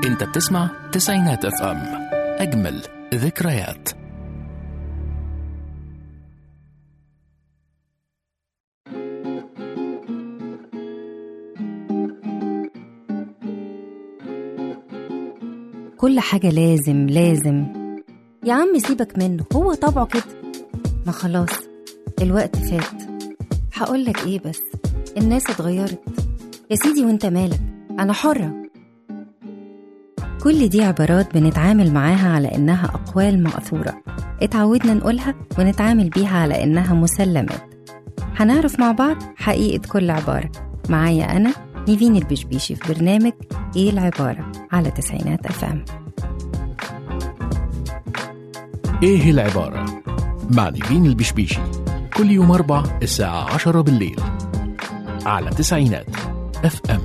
انت بتسمع تسعينات اف ام اجمل ذكريات كل حاجة لازم لازم يا عم سيبك منه هو طبعه كده ما خلاص الوقت فات هقولك ايه بس الناس اتغيرت يا سيدي وانت مالك انا حرة كل دي عبارات بنتعامل معاها على انها اقوال مأثورة اتعودنا نقولها ونتعامل بيها على انها مسلمات هنعرف مع بعض حقيقة كل عبارة معايا أنا نيفين البشبيشي في برنامج إيه العبارة على تسعينات أفهم ايه العبارة مع نيفين البشبيشي كل يوم أربع الساعة عشرة بالليل على تسعينات اف ام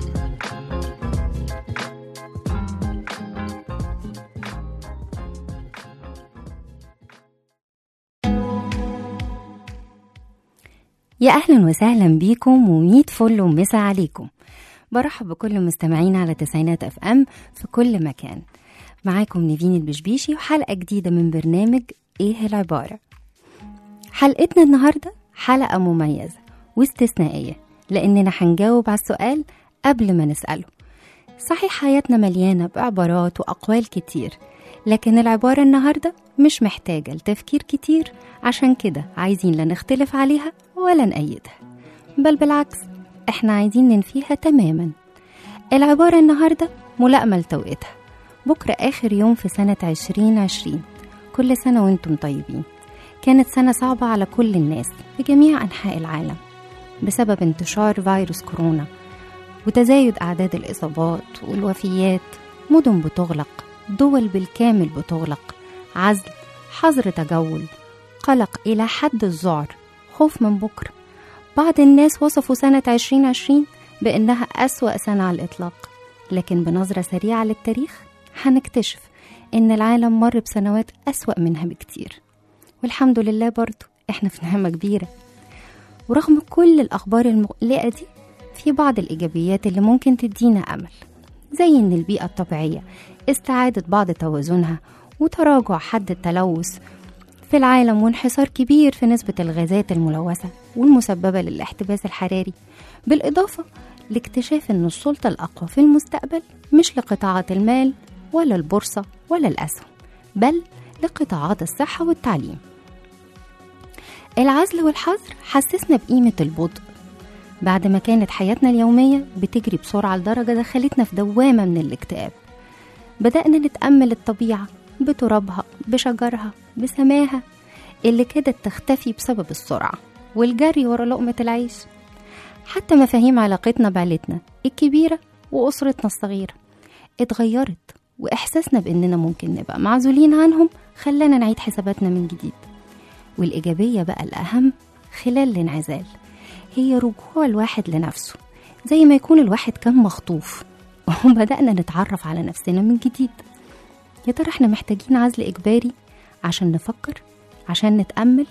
يا أهلا وسهلا بيكم وميت فل ومسا عليكم برحب بكل مستمعين على تسعينات أف أم في كل مكان معاكم نيفين البشبيشي وحلقة جديدة من برنامج إيه العبارة حلقتنا النهاردة حلقة مميزة واستثنائية لأننا هنجاوب على السؤال قبل ما نسأله صحيح حياتنا مليانة بعبارات وأقوال كتير لكن العبارة النهاردة مش محتاجة لتفكير كتير عشان كده عايزين لا نختلف عليها ولا نأيدها بل بالعكس احنا عايزين ننفيها تماما العبارة النهاردة ملائمة لتوقيتها بكرة آخر يوم في سنة عشرين عشرين كل سنة وانتم طيبين كانت سنة صعبة على كل الناس في جميع أنحاء العالم بسبب انتشار فيروس كورونا وتزايد أعداد الإصابات والوفيات مدن بتغلق دول بالكامل بتغلق عزل حظر تجول قلق إلى حد الذعر خوف من بكرة بعض الناس وصفوا سنة 2020 بأنها أسوأ سنة على الإطلاق لكن بنظرة سريعة للتاريخ هنكتشف إن العالم مر بسنوات أسوأ منها بكتير والحمد لله برضو إحنا في نعمة كبيرة ورغم كل الأخبار المقلقة دي في بعض الإيجابيات اللي ممكن تدينا أمل زي إن البيئة الطبيعية استعادت بعض توازنها وتراجع حد التلوث في العالم وانحسار كبير في نسبة الغازات الملوثة والمسببة للاحتباس الحراري بالإضافة لاكتشاف أن السلطة الأقوى في المستقبل مش لقطاعات المال ولا البورصة ولا الأسهم بل لقطاعات الصحة والتعليم العزل والحظر حسسنا بقيمة البطء بعد ما كانت حياتنا اليومية بتجري بسرعة لدرجة دخلتنا في دوامة من الاكتئاب بدأنا نتأمل الطبيعة بترابها بشجرها بسماها اللي كادت تختفي بسبب السرعة والجري ورا لقمة العيش حتى مفاهيم علاقتنا بعيلتنا الكبيرة وأسرتنا الصغيرة اتغيرت وإحساسنا بإننا ممكن نبقى معزولين عنهم خلانا نعيد حساباتنا من جديد والإيجابية بقى الأهم خلال الانعزال هي رجوع الواحد لنفسه زي ما يكون الواحد كان مخطوف وبدأنا نتعرف على نفسنا من جديد يا ترى احنا محتاجين عزل إجباري عشان نفكر عشان نتأمل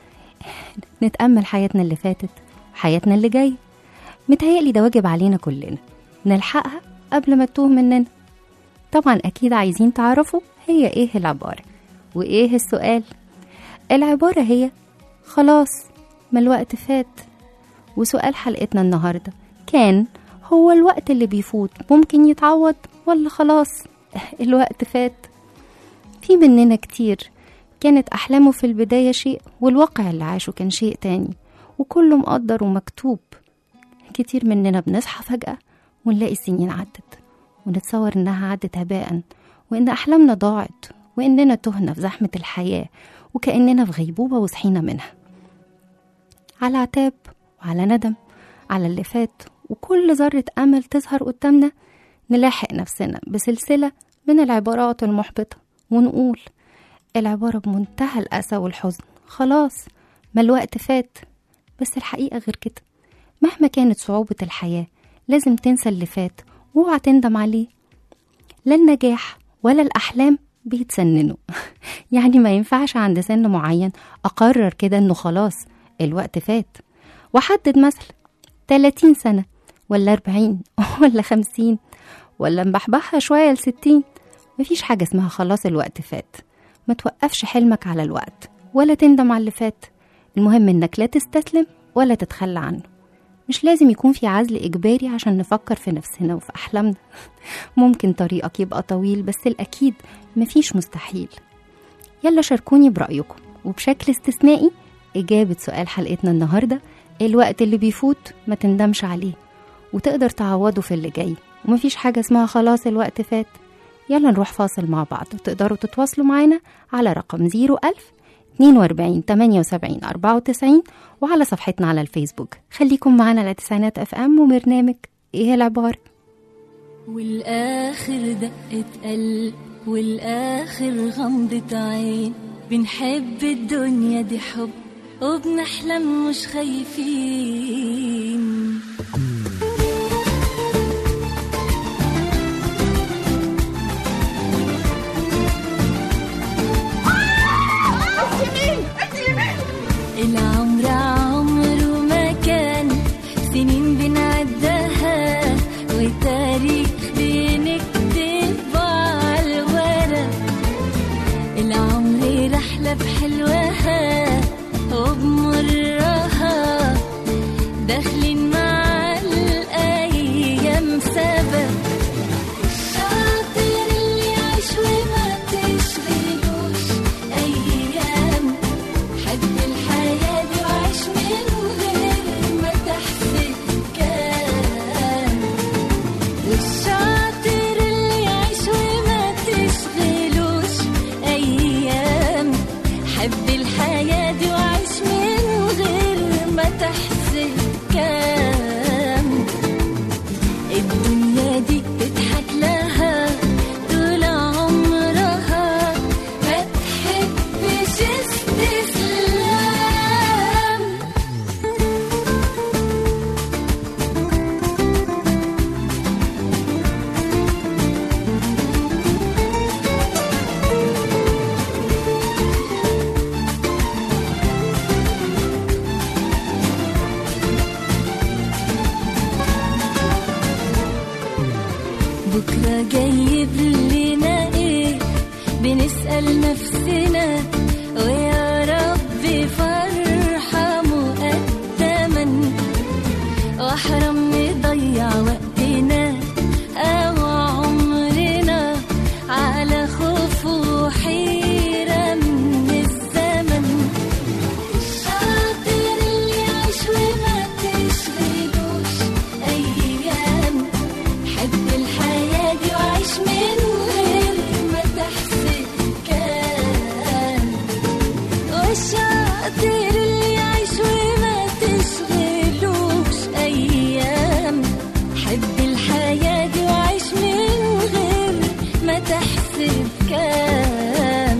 نتأمل حياتنا اللي فاتت حياتنا اللي جاية متهيألي ده واجب علينا كلنا نلحقها قبل ما تتوه مننا طبعا أكيد عايزين تعرفوا هي إيه العبارة وإيه السؤال العبارة هي خلاص ما الوقت فات وسؤال حلقتنا النهاردة كان هو الوقت اللي بيفوت ممكن يتعوض ولا خلاص الوقت فات في مننا كتير كانت أحلامه في البداية شيء والواقع اللي عاشه كان شيء تاني وكله مقدر ومكتوب كتير مننا بنصحى فجأة ونلاقي السنين عدت ونتصور إنها عدت هباء وإن أحلامنا ضاعت وإننا تهنا في زحمة الحياة وكأننا في غيبوبة وصحينا منها على عتاب وعلى ندم على اللي فات وكل ذرة أمل تظهر قدامنا نلاحق نفسنا بسلسلة من العبارات المحبطة ونقول العبارة بمنتهى الأسى والحزن خلاص ما الوقت فات بس الحقيقة غير كده مهما كانت صعوبة الحياة لازم تنسى اللي فات واوعى تندم عليه لا النجاح ولا الأحلام بيتسننوا يعني ما ينفعش عند سن معين أقرر كده إنه خلاص الوقت فات وحدد مثلا 30 سنة ولا 40 ولا 50 ولا مبحبحها شوية لستين مفيش حاجة اسمها خلاص الوقت فات ما توقفش حلمك على الوقت ولا تندم على اللي فات المهم انك لا تستسلم ولا تتخلى عنه مش لازم يكون في عزل إجباري عشان نفكر في نفسنا وفي أحلامنا ممكن طريقك يبقى طويل بس الأكيد مفيش مستحيل يلا شاركوني برأيكم وبشكل استثنائي إجابة سؤال حلقتنا النهاردة الوقت اللي بيفوت ما تندمش عليه وتقدر تعوضه في اللي جاي ومفيش حاجة اسمها خلاص الوقت فات يلا نروح فاصل مع بعض وتقدروا تتواصلوا معانا على رقم 01000 42 78 94 وعلى صفحتنا على الفيسبوك خليكم معانا على تسعينات اف ام وبرنامج ايه العبارة والآخر دقة قلب والآخر غمضة عين بنحب الدنيا دي حب وبنحلم مش خايفين العمر عمره ما كان سنين بنعدها وتاريخ بنكتب على الورق العمر رحلة بحلوها وبمرها داخلين مع الأيام سبق الشاطر اللي يعيش وما تشغلوش أيام حب الحياة دي وعيش من غير ما تحسب كام والشاطر اللي يعيش وما تشغلوش أيام حب الحياة دي وعيش من غير ما تحسب كام الدنيا دي تضحك لها طول عمرها ما تحبش استسلام بكرة جايب لنا ايه بنسأل نفسنا ويا رب فرحة مقدما واحرم نضيع وقتنا او عمرنا على خوف وحيرة من الزمن الشاطر اللي يعيش وما تشغلوش أيام حب الحياة دي وعيش من غير ما تحسب كام والشاطر اللي يعيش وما تشغلوش أيام حب الحياة دي وعيش من غير ما تحسب كام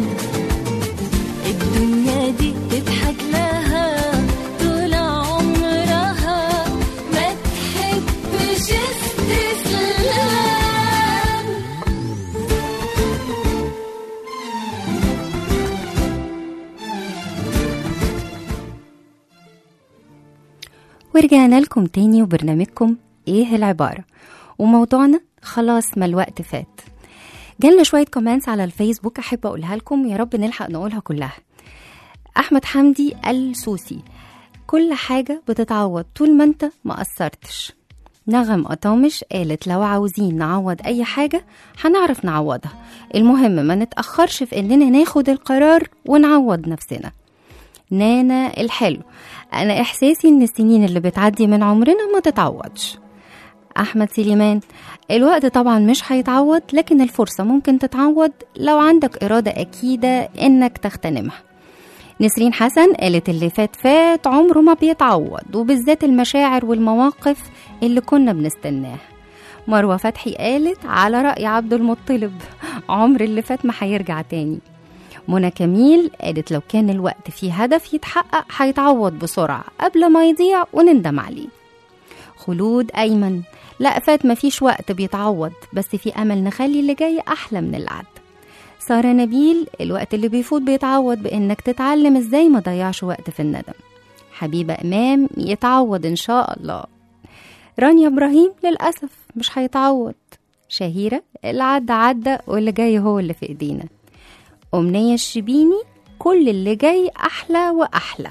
الدنيا دي تضحك لها طول عمرها ما تحبش استسلام ورجعنا لكم تاني وبرنامجكم ايه العبارة وموضوعنا خلاص ما الوقت فات جالنا شوية كومنتس على الفيسبوك أحب أقولها لكم يا رب نلحق نقولها كلها أحمد حمدي السوسي كل حاجة بتتعوض طول ما انت ما قصرتش نغم أطامش قالت لو عاوزين نعوض أي حاجة هنعرف نعوضها المهم ما نتأخرش في إننا ناخد القرار ونعوض نفسنا نانا الحلو أنا إحساسي إن السنين اللي بتعدي من عمرنا ما تتعوضش أحمد سليمان الوقت طبعا مش هيتعوض لكن الفرصة ممكن تتعوض لو عندك إرادة أكيدة إنك تغتنمها نسرين حسن قالت اللي فات فات عمره ما بيتعوض وبالذات المشاعر والمواقف اللي كنا بنستناها مروة فتحي قالت على رأي عبد المطلب عمر اللي فات ما هيرجع تاني منى كميل قالت لو كان الوقت فيه هدف يتحقق هيتعوض بسرعة قبل ما يضيع ونندم عليه خلود أيمن لا فات مفيش وقت بيتعوض بس في أمل نخلي اللي جاي أحلى من اللي عدى سارة نبيل الوقت اللي بيفوت بيتعوض بإنك تتعلم إزاي ما ضيعش وقت في الندم حبيبة إمام يتعوض إن شاء الله رانيا إبراهيم للأسف مش هيتعوض شهيرة اللي عدى عدى واللي جاي هو اللي في ايدينا أمنية الشبيني كل اللي جاي أحلى وأحلى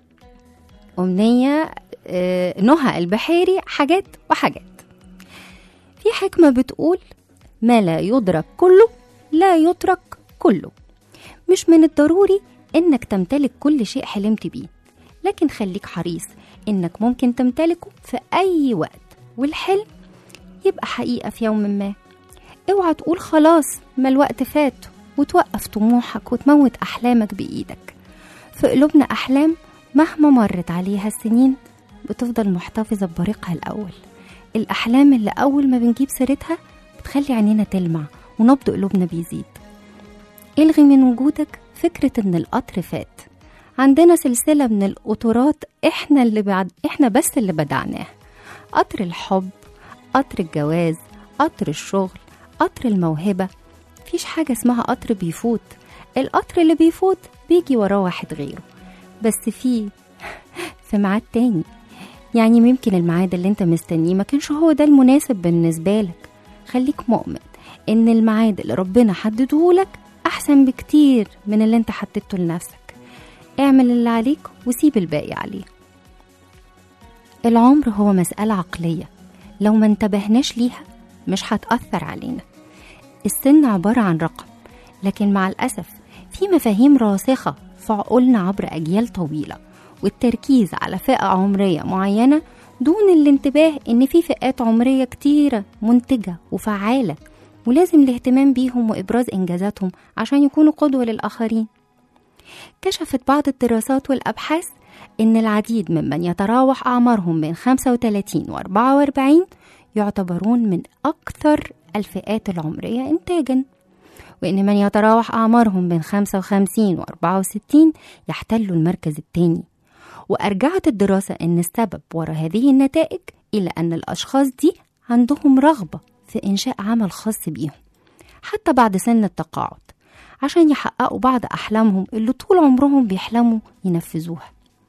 أمنية آه، نهى البحيري حاجات وحاجات في حكمة بتقول ما لا يدرك كله لا يترك كله مش من الضروري إنك تمتلك كل شيء حلمت بيه لكن خليك حريص إنك ممكن تمتلكه في أي وقت والحلم يبقى حقيقة في يوم ما اوعى تقول خلاص ما الوقت فات وتوقف طموحك وتموت أحلامك بإيدك في قلوبنا أحلام مهما مرت عليها السنين بتفضل محتفظة ببريقها الأول الأحلام اللي أول ما بنجيب سيرتها بتخلي عينينا تلمع ونبض قلوبنا بيزيد الغي من وجودك فكرة إن القطر فات عندنا سلسلة من القطورات إحنا اللي بعد إحنا بس اللي بدعناها قطر الحب قطر الجواز قطر الشغل قطر الموهبة مفيش حاجة اسمها قطر بيفوت القطر اللي بيفوت بيجي وراه واحد غيره بس في في ميعاد تاني يعني ممكن الميعاد اللي انت مستنيه ما كانش هو ده المناسب بالنسبة لك خليك مؤمن ان الميعاد اللي ربنا حدده لك احسن بكتير من اللي انت حددته لنفسك اعمل اللي عليك وسيب الباقي عليه العمر هو مسألة عقلية لو ما انتبهناش ليها مش هتأثر علينا السن عبارة عن رقم لكن مع الأسف في مفاهيم راسخة في عقولنا عبر أجيال طويلة والتركيز على فئة عمرية معينة دون الانتباه إن في فئات عمرية كتيرة منتجة وفعالة ولازم الاهتمام بيهم وإبراز إنجازاتهم عشان يكونوا قدوة للآخرين كشفت بعض الدراسات والأبحاث إن العديد ممن يتراوح أعمارهم بين 35 و 44 يعتبرون من أكثر الفئات العمرية إنتاجا وإن من يتراوح أعمارهم بين 55 و 64 يحتلوا المركز الثاني وأرجعت الدراسة أن السبب وراء هذه النتائج إلى أن الأشخاص دي عندهم رغبة في إنشاء عمل خاص بيهم حتى بعد سن التقاعد عشان يحققوا بعض أحلامهم اللي طول عمرهم بيحلموا ينفذوها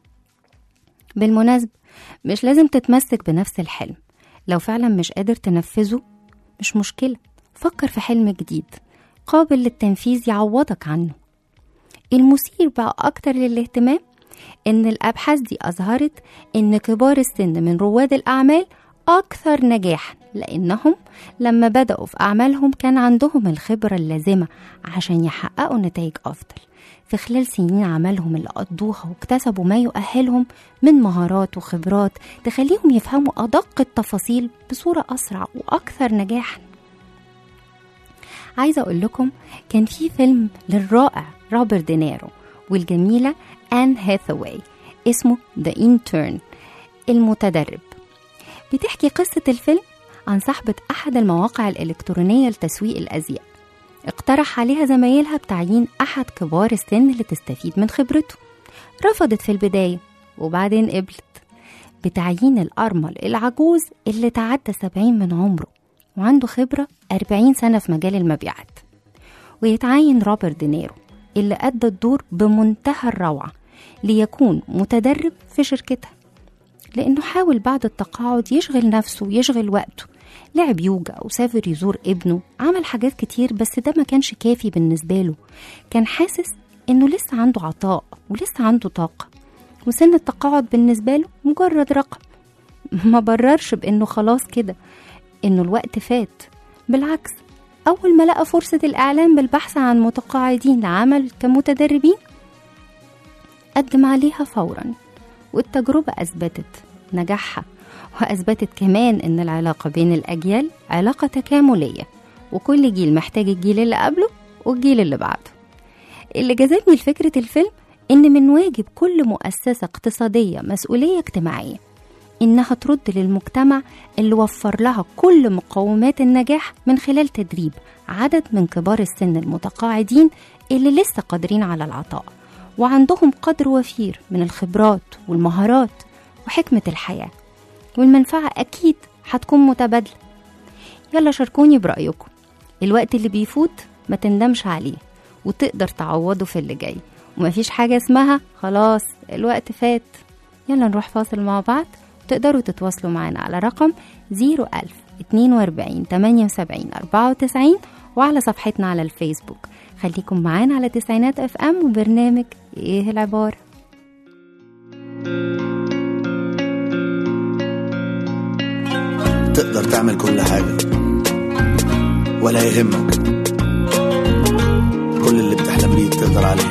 بالمناسبة مش لازم تتمسك بنفس الحلم لو فعلا مش قادر تنفذه مش مشكلة فكر في حلم جديد قابل للتنفيذ يعوضك عنه المثير بقى أكتر للاهتمام إن الأبحاث دي أظهرت إن كبار السن من رواد الأعمال أكثر نجاحا لأنهم لما بدأوا في أعمالهم كان عندهم الخبرة اللازمة عشان يحققوا نتائج أفضل في خلال سنين عملهم اللي قضوها واكتسبوا ما يؤهلهم من مهارات وخبرات تخليهم يفهموا أدق التفاصيل بصورة أسرع وأكثر نجاحا عايزة أقول لكم كان في فيلم للرائع روبرت دينيرو والجميلة آن هاثاواي اسمه The Intern المتدرب بتحكي قصة الفيلم عن صاحبة أحد المواقع الإلكترونية لتسويق الأزياء اقترح عليها زمايلها بتعيين أحد كبار السن اللي تستفيد من خبرته رفضت في البداية وبعدين قبلت بتعيين الأرمل العجوز اللي تعدى سبعين من عمره وعنده خبرة أربعين سنة في مجال المبيعات ويتعين روبرت دينيرو اللي أدى الدور بمنتهى الروعة ليكون متدرب في شركتها لأنه حاول بعد التقاعد يشغل نفسه ويشغل وقته لعب يوجا وسافر يزور ابنه عمل حاجات كتير بس ده ما كانش كافي بالنسبة له كان حاسس إنه لسه عنده عطاء ولسه عنده طاقة وسن التقاعد بالنسبة له مجرد رقم ما بررش بإنه خلاص كده إنه الوقت فات بالعكس أول ما لقى فرصة الإعلان بالبحث عن متقاعدين لعمل كمتدربين قدم عليها فورا والتجربة أثبتت نجاحها وأثبتت كمان إن العلاقة بين الأجيال علاقة تكاملية وكل جيل محتاج الجيل اللي قبله والجيل اللي بعده اللي جذبني لفكرة الفيلم إن من واجب كل مؤسسة اقتصادية مسؤولية اجتماعية إنها ترد للمجتمع اللي وفر لها كل مقومات النجاح من خلال تدريب عدد من كبار السن المتقاعدين اللي لسه قادرين على العطاء وعندهم قدر وفير من الخبرات والمهارات وحكمة الحياة والمنفعة أكيد هتكون متبادلة يلا شاركوني برأيكم الوقت اللي بيفوت ما تندمش عليه وتقدر تعوضه في اللي جاي ومفيش حاجة اسمها خلاص الوقت فات يلا نروح فاصل مع بعض تقدروا تتواصلوا معنا على رقم 01000 42 78 94 وعلى صفحتنا على الفيسبوك خليكم معانا على تسعينات اف ام وبرنامج ايه العبارة تقدر تعمل كل حاجة ولا يهمك كل اللي بتحلم بيه تقدر عليه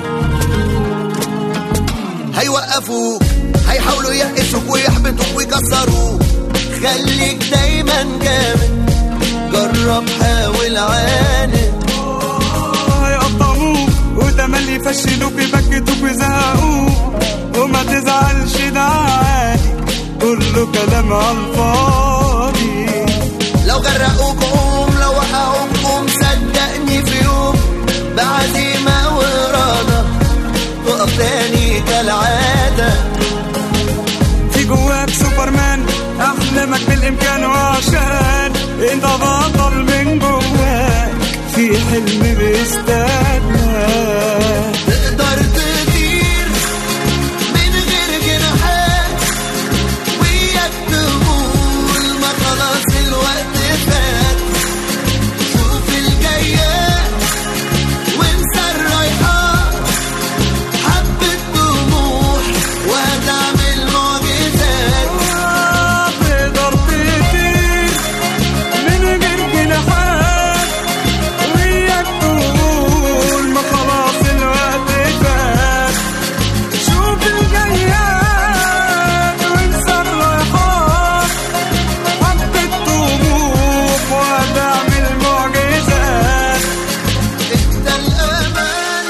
هيوقفوك هيحاولوا يقسوك ويحبطوك ويكسروك خليك دايما جامد جرب حاول عاند هيقطعوك وتملي يفشلوك يبكتوك ويزهقوك وما تزعلش ده عادي كله كلام على الفاضي لو غرقوك قوم لو وقعوك قوم صدقني في يوم بعزيمة وإرادة تقف تاني كالعادة في جواك سوبرمان احلامك بالامكان وعشان انت بطل من جواك في حلم بيستناك تقدر تطير من غير جناحات وياك تقول ما خلاص الوقت فات شوف الجايات وانسى الرايحات حبة طموح وهتعمل معجزات تقدر تطير من غير جناحات وياك تقول ما خلاص الوقت فات شوف الجياد وانسى الرايحات حبة طموح وهتعمل معجزات انت الأمان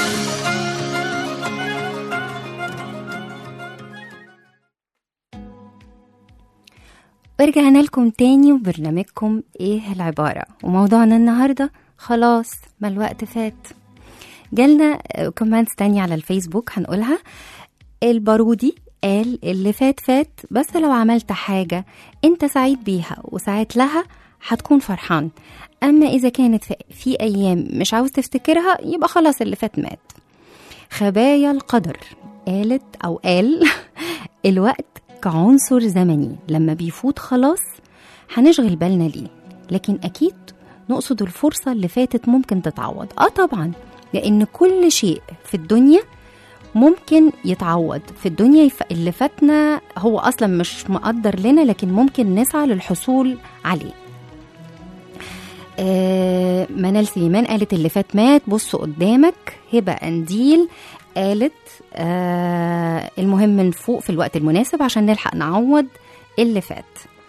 ورجعنا لكم تاني وبرنامجكم ايه العبارة وموضوعنا النهاردة خلاص ما الوقت فات جالنا كومنتس تانية على الفيسبوك هنقولها البارودي قال اللي فات فات بس لو عملت حاجة انت سعيد بيها وسعيت لها هتكون فرحان اما اذا كانت في- في ايام مش عاوز تفتكرها يبقى خلاص اللي فات مات خبايا القدر قالت او قال الوقت كعنصر زمني لما بيفوت خلاص هنشغل بالنا ليه لكن اكيد نقصد الفرصة اللي فاتت ممكن تتعوض اه طبعا لان كل شيء في الدنيا ممكن يتعوض في الدنيا يف- اللي فاتنا هو اصلا مش مقدر لنا لكن ممكن نسعى للحصول عليه آه منال سليمان قالت اللي فات مات بص قدامك هبة أنديل قالت آه المهم نفوق في الوقت المناسب عشان نلحق نعوض اللي فات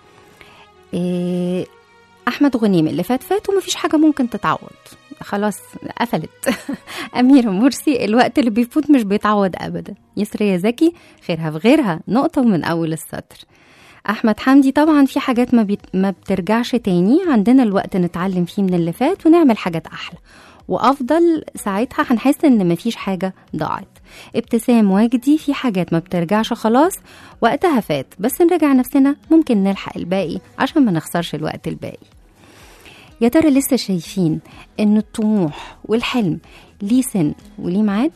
آه أحمد غنيم اللي فات فات ومفيش حاجة ممكن تتعوض خلاص قفلت أميرة مرسي الوقت اللي بيفوت مش بيتعوض أبدا يسرية زكي خيرها في غيرها نقطة من أول السطر احمد حمدي طبعا في حاجات ما, بيت... ما بترجعش تاني عندنا الوقت نتعلم فيه من اللي فات ونعمل حاجات احلى وافضل ساعتها هنحس ان مفيش حاجه ضاعت ابتسام وجدي في حاجات ما بترجعش خلاص وقتها فات بس نرجع نفسنا ممكن نلحق الباقي عشان ما نخسرش الوقت الباقي يا ترى لسه شايفين ان الطموح والحلم ليه سن وليه ميعاد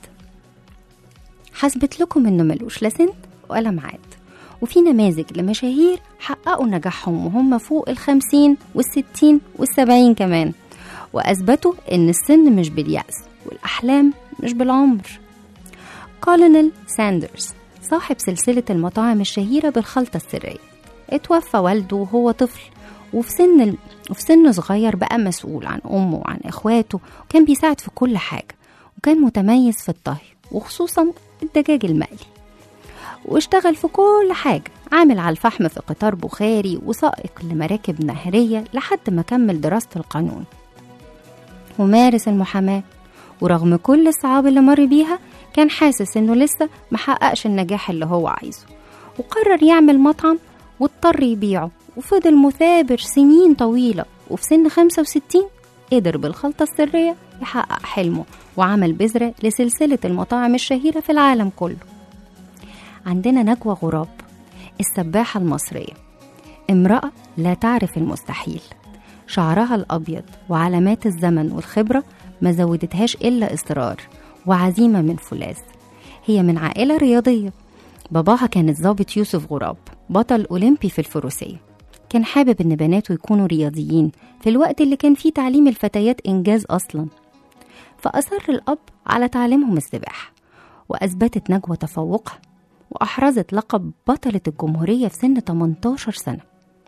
حسبت لكم انه ملوش لا سن ولا ميعاد وفي نماذج لمشاهير حققوا نجاحهم وهم فوق الخمسين والستين والسبعين كمان وأثبتوا إن السن مش باليأس والأحلام مش بالعمر كولونيل ساندرز صاحب سلسلة المطاعم الشهيرة بالخلطة السرية اتوفى والده وهو طفل وفي سن وفي سن صغير بقى مسؤول عن أمه وعن إخواته وكان بيساعد في كل حاجة وكان متميز في الطهي وخصوصا الدجاج المقلي واشتغل في كل حاجة عامل على الفحم في قطار بخاري وسائق لمراكب نهرية لحد ما كمل دراسة القانون ومارس المحاماة ورغم كل الصعاب اللي مر بيها كان حاسس انه لسه محققش النجاح اللي هو عايزه وقرر يعمل مطعم واضطر يبيعه وفضل مثابر سنين طويلة وفي سن 65 قدر بالخلطة السرية يحقق حلمه وعمل بذرة لسلسلة المطاعم الشهيرة في العالم كله عندنا نجوى غراب السباحة المصرية امرأة لا تعرف المستحيل شعرها الأبيض وعلامات الزمن والخبرة ما زودتهاش إلا إصرار وعزيمة من فولاذ هي من عائلة رياضية باباها كان الضابط يوسف غراب بطل أولمبي في الفروسية كان حابب إن بناته يكونوا رياضيين في الوقت اللي كان فيه تعليم الفتيات إنجاز أصلا فأصر الأب على تعليمهم السباحة وأثبتت نجوى تفوقها وأحرزت لقب بطلة الجمهورية في سن 18 سنة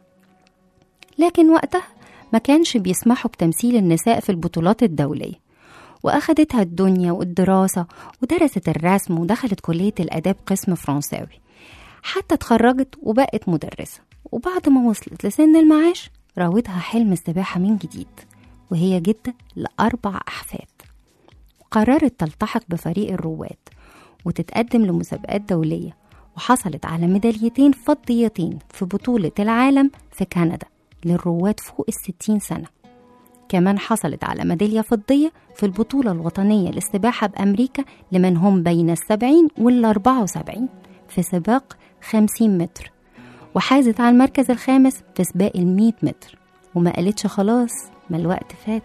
لكن وقتها ما كانش بيسمحوا بتمثيل النساء في البطولات الدولية وأخدتها الدنيا والدراسة ودرست الرسم ودخلت كلية الآداب قسم فرنساوي حتى اتخرجت وبقت مدرسة وبعد ما وصلت لسن المعاش راودها حلم السباحة من جديد وهي جدة لأربع أحفاد قررت تلتحق بفريق الرواد وتتقدم لمسابقات دولية وحصلت على ميداليتين فضيتين في بطولة العالم في كندا للرواد فوق الستين سنة كمان حصلت على ميدالية فضية في البطولة الوطنية للسباحة بأمريكا لمن هم بين السبعين والأربعة وسبعين في سباق خمسين متر وحازت على المركز الخامس في سباق المية متر وما قالتش خلاص ما الوقت فات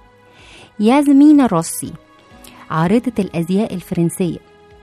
يازمينا روسي عارضة الأزياء الفرنسية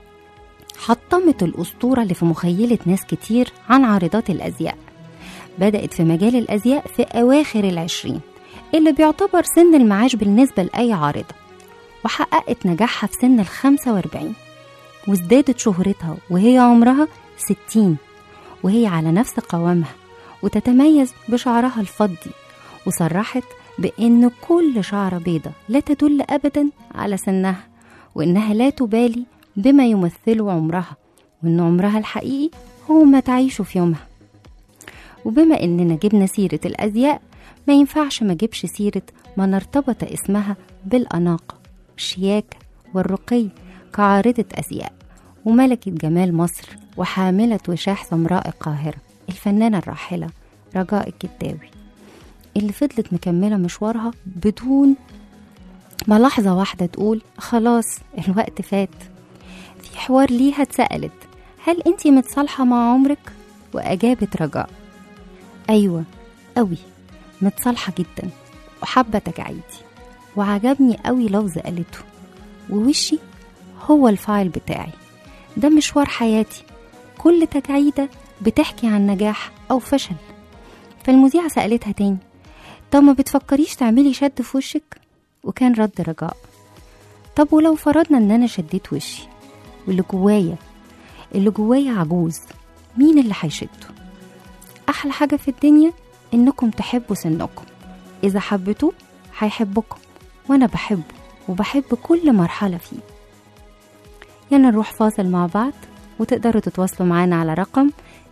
حطمت الأسطورة اللي في مخيلة ناس كتير عن عارضات الأزياء بدأت في مجال الأزياء في أواخر العشرين اللي بيعتبر سن المعاش بالنسبة لأي عارضة وحققت نجاحها في سن الخمسة واربعين وازدادت شهرتها وهي عمرها ستين وهي على نفس قوامها وتتميز بشعرها الفضي وصرحت بأن كل شعرة بيضة لا تدل أبدا على سنها وإنها لا تبالي بما يمثله عمرها وإن عمرها الحقيقي هو ما تعيشه في يومها وبما إننا جبنا سيرة الأزياء ما ينفعش ما جيبش سيرة من ارتبط اسمها بالأناقة الشياكة والرقي كعارضة أزياء وملكة جمال مصر وحاملة وشاح سمراء القاهرة الفنانة الراحلة رجاء الكداوي اللي فضلت مكملة مشوارها بدون ما لحظة واحدة تقول خلاص الوقت فات في حوار ليها اتسألت هل انتي متصالحة مع عمرك؟ وأجابت رجاء أيوة أوي متصالحة جدا وحابة تجاعيدي وعجبني أوي لفظ قالته ووشي هو الفاعل بتاعي ده مشوار حياتي كل تجعيدة بتحكي عن نجاح أو فشل فالمذيعة سألتها تاني طب ما بتفكريش تعملي شد في وشك وكان رد رجاء طب ولو فرضنا ان انا شديت وشي واللي جوايا اللي جوايا عجوز مين اللي هيشده احلى حاجة في الدنيا انكم تحبوا سنكم اذا حبيتوه هيحبكم وانا بحبه وبحب كل مرحلة فيه يلا نروح فاصل مع بعض وتقدروا تتواصلوا معانا على رقم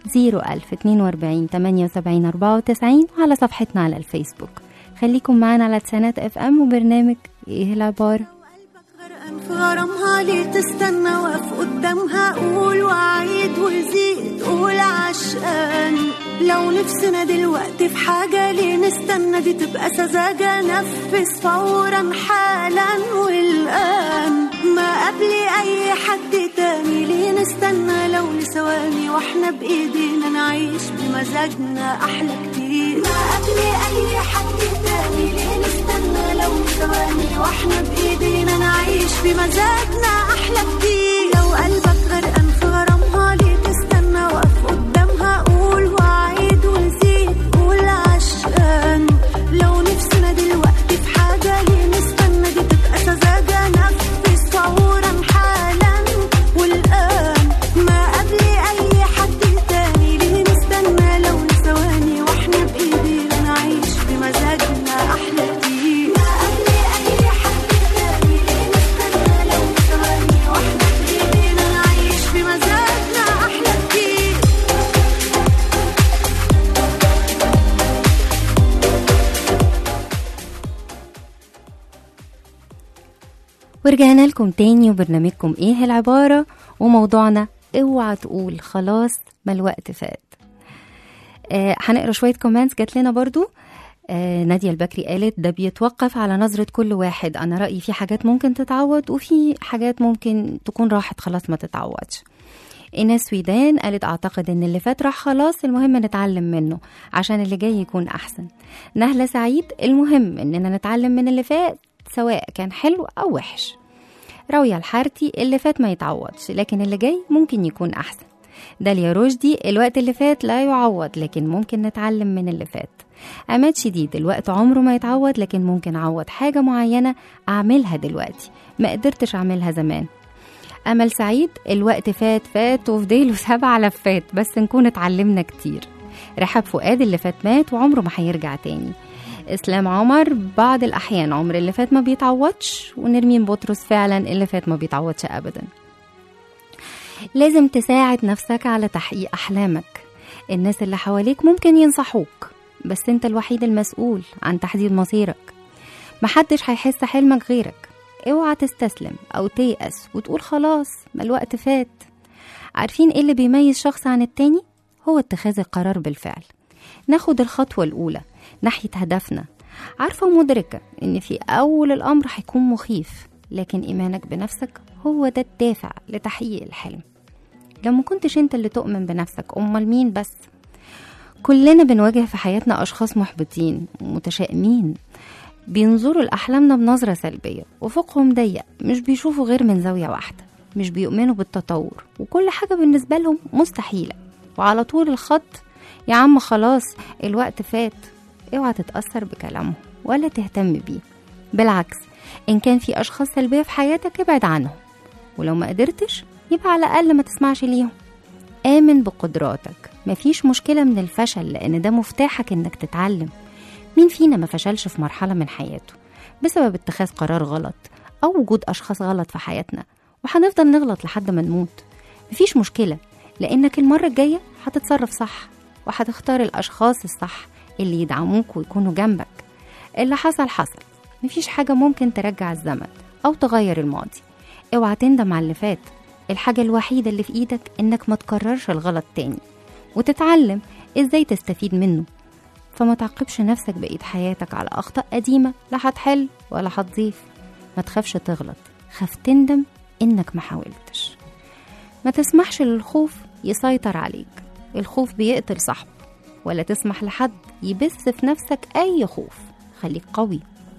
01042 78 94 وعلى صفحتنا على الفيسبوك خليكم معانا على تسانات اف ام وبرنامج ايه العبارة غرقان في غرامها ليه تستنى واقف قدامها قول وعيد وزيد قول عشقان لو نفسنا دلوقتي في حاجة ليه نستنى دي تبقى سذاجة نفذ فورا حالا والآن ما قبل أي حد تاني ليه نستنى لو لثواني واحنا بإيدينا نعيش بمزاجنا أحلى كتير ما قبل أي حد تاني ليه نستنى لو لثواني واحنا بإيدينا نعيش بمزاجنا أحلى كتير لو قلبك غرقان في غرامها ليه تستنى واقف قدامها قول وعيد وزيد قول عشقان لو نفسنا دلوقتي في حاجة ليه نستنى دي تبقى سذاجة نفذ فورا حالا والآن ما قبل أي حد تاني ليه نستنى لو لثواني واحنا بإيدينا نعيش بمزاجنا أحلى كتير ما قبل أي حد تاني ليه نستنى لو لثواني واحنا بإيدينا نعيش بمزاجنا أحلى كتير ورجعنا لكم تاني وبرنامجكم ايه العبارة وموضوعنا اوعى تقول خلاص ما الوقت فات آه هنقرا شوية كومنتس جات لنا برضو آه نادية البكري قالت ده بيتوقف على نظرة كل واحد أنا رأيي في حاجات ممكن تتعوض وفي حاجات ممكن تكون راحت خلاص ما تتعوضش إيناس سويدان قالت أعتقد إن اللي فات راح خلاص المهم نتعلم منه عشان اللي جاي يكون أحسن نهلة سعيد المهم إننا نتعلم من اللي فات سواء كان حلو أو وحش راوية الحارتي اللي فات ما يتعوضش لكن اللي جاي ممكن يكون أحسن داليا رشدي الوقت اللي فات لا يعوض لكن ممكن نتعلم من اللي فات عماد شديد الوقت عمره ما يتعوض لكن ممكن أعوض حاجة معينة أعملها دلوقتي ما قدرتش أعملها زمان أمل سعيد الوقت فات فات وفي ديله سبع لفات بس نكون اتعلمنا كتير رحاب فؤاد اللي فات مات وعمره ما هيرجع تاني اسلام عمر بعض الاحيان عمر اللي فات ما بيتعوضش ونرمين بطرس فعلا اللي فات ما بيتعوضش ابدا لازم تساعد نفسك على تحقيق احلامك الناس اللي حواليك ممكن ينصحوك بس انت الوحيد المسؤول عن تحديد مصيرك محدش هيحس حلمك غيرك اوعى تستسلم او تيأس وتقول خلاص ما الوقت فات عارفين ايه اللي بيميز شخص عن التاني هو اتخاذ القرار بالفعل ناخد الخطوة الأولى ناحية هدفنا عارفة ومدركة إن في أول الأمر هيكون مخيف لكن إيمانك بنفسك هو ده الدافع لتحقيق الحلم لو ما كنتش انت اللي تؤمن بنفسك أمال مين بس كلنا بنواجه في حياتنا أشخاص محبطين ومتشائمين بينظروا لأحلامنا بنظرة سلبية وفوقهم ضيق مش بيشوفوا غير من زاوية واحدة مش بيؤمنوا بالتطور وكل حاجة بالنسبة لهم مستحيلة وعلى طول الخط يا عم خلاص الوقت فات اوعى تتأثر بكلامهم ولا تهتم بيه بالعكس إن كان في أشخاص سلبية في حياتك ابعد عنهم ولو ما قدرتش يبقى على الأقل ما تسمعش ليهم آمن بقدراتك مفيش مشكلة من الفشل لأن ده مفتاحك إنك تتعلم مين فينا ما فشلش في مرحلة من حياته بسبب اتخاذ قرار غلط أو وجود أشخاص غلط في حياتنا وهنفضل نغلط لحد ما نموت مفيش مشكلة لأنك المرة الجاية هتتصرف صح وهتختار الأشخاص الصح اللي يدعموك ويكونوا جنبك اللي حصل حصل مفيش حاجة ممكن ترجع الزمن أو تغير الماضي اوعى تندم على اللي فات الحاجة الوحيدة اللي في إيدك إنك ما تكررش الغلط تاني وتتعلم إزاي تستفيد منه فما تعاقبش نفسك بقية حياتك على أخطاء قديمة لا هتحل ولا هتضيف ما تخافش تغلط خاف تندم إنك ما حاولتش ما تسمحش للخوف يسيطر عليك الخوف بيقتل صاحبه ولا تسمح لحد يبث في نفسك أي خوف خليك قوي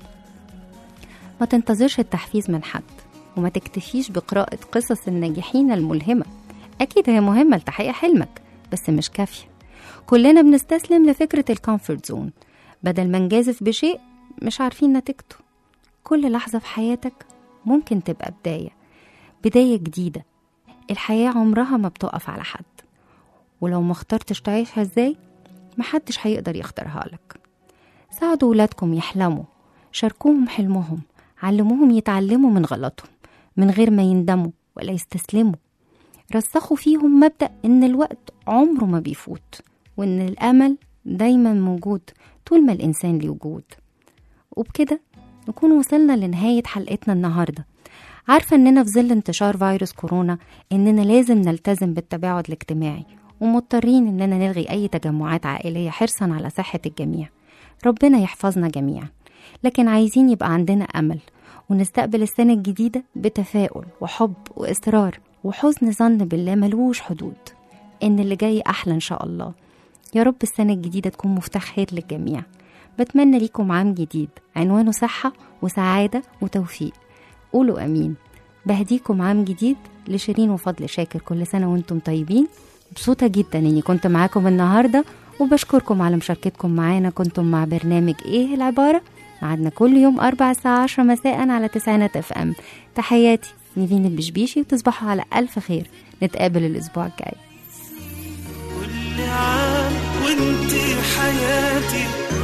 ما تنتظرش التحفيز من حد وما تكتفيش بقراءة قصص الناجحين الملهمة أكيد هي مهمة لتحقيق حلمك بس مش كافية كلنا بنستسلم لفكرة الكومفورت زون بدل ما نجازف بشيء مش عارفين نتيجته كل لحظة في حياتك ممكن تبقى بداية بداية جديدة الحياة عمرها ما بتقف على حد ولو ما اخترتش تعيشها ازاي محدش هيقدر يختارها لك ساعدوا ولادكم يحلموا شاركوهم حلمهم علموهم يتعلموا من غلطهم من غير ما يندموا ولا يستسلموا رسخوا فيهم مبدأ إن الوقت عمره ما بيفوت وإن الأمل دايما موجود طول ما الإنسان ليه وجود وبكده نكون وصلنا لنهاية حلقتنا النهاردة عارفة إننا في ظل انتشار فيروس كورونا إننا لازم نلتزم بالتباعد الاجتماعي ومضطرين إننا نلغي أي تجمعات عائلية حرصا على صحة الجميع ربنا يحفظنا جميعا لكن عايزين يبقى عندنا أمل ونستقبل السنة الجديدة بتفاؤل وحب وإصرار وحسن ظن بالله ملوش حدود إن اللي جاي أحلى إن شاء الله يا رب السنة الجديدة تكون مفتاح خير للجميع بتمنى ليكم عام جديد عنوانه صحة وسعادة وتوفيق قولوا أمين بهديكم عام جديد لشيرين وفضل شاكر كل سنة وانتم طيبين مبسوطة جدا اني كنت معاكم النهاردة وبشكركم على مشاركتكم معانا كنتم مع برنامج ايه العبارة معادنا كل يوم أربع الساعة عشرة مساء على تسعينات اف ام تحياتي نيفين البشبيشي وتصبحوا على ألف خير نتقابل الأسبوع الجاي كل عام وانت حياتي